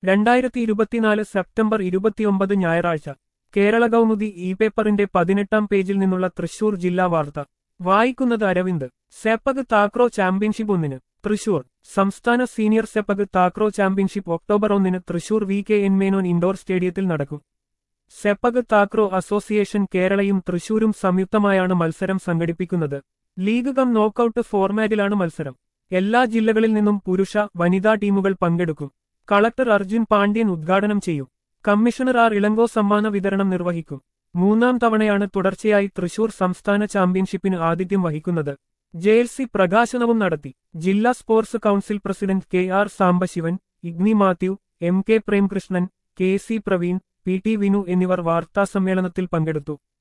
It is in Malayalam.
രണ്ടായിരത്തി ഇരുപത്തിനാല് സെപ്റ്റംബർ ഇരുപത്തിയൊമ്പത് ഞായറാഴ്ച കേരള കൗമുദി ഇ പേപ്പറിന്റെ പതിനെട്ടാം പേജിൽ നിന്നുള്ള തൃശൂർ ജില്ലാ വാർത്ത വായിക്കുന്നത് അരവിന്ദ് സെപ്പക് താക്രോ ചാമ്പ്യൻഷിപ്പ് ഒന്നിന് തൃശൂർ സംസ്ഥാന senior sepak takraw championship October ഒന്നിന് Thrissur V K N Menon indoor സ്റ്റേഡിയത്തിൽ നടക്കും സെപ്പക് താക്രോ അസോസിയേഷൻ കേരളയും തൃശൂരും സംയുക്തമായാണ് മത്സരം സംഘടിപ്പിക്കുന്നത് ലീഗ് കം നോക്കൌട്ട് ഫോർമാറ്റിലാണ് മത്സരം എല്ലാ ജില്ലകളിൽ നിന്നും പുരുഷ വനിതാ ടീമുകൾ പങ്കെടുക്കും കളക്ടർ അർജുൻ പാണ്ഡ്യൻ ഉദ്ഘാടനം ചെയ്യും കമ്മീഷണർ ആർ ഇളങ്കോ സമ്മാന വിതരണം നിർവഹിക്കും മൂന്നാം തവണയാണ് തുടർച്ചയായി തൃശൂർ സംസ്ഥാന ചാമ്പ്യൻഷിപ്പിന് ആതിഥ്യം വഹിക്കുന്നത് ജെഎൽസി പ്രകാശനവും നടത്തി ജില്ലാ sports council president K R Sambasivan Igni Mathew M K Premkrishnan K C Praveen P T Vinu എന്നിവർ വാർത്താസമ്മേളനത്തിൽ പങ്കെടുത്തു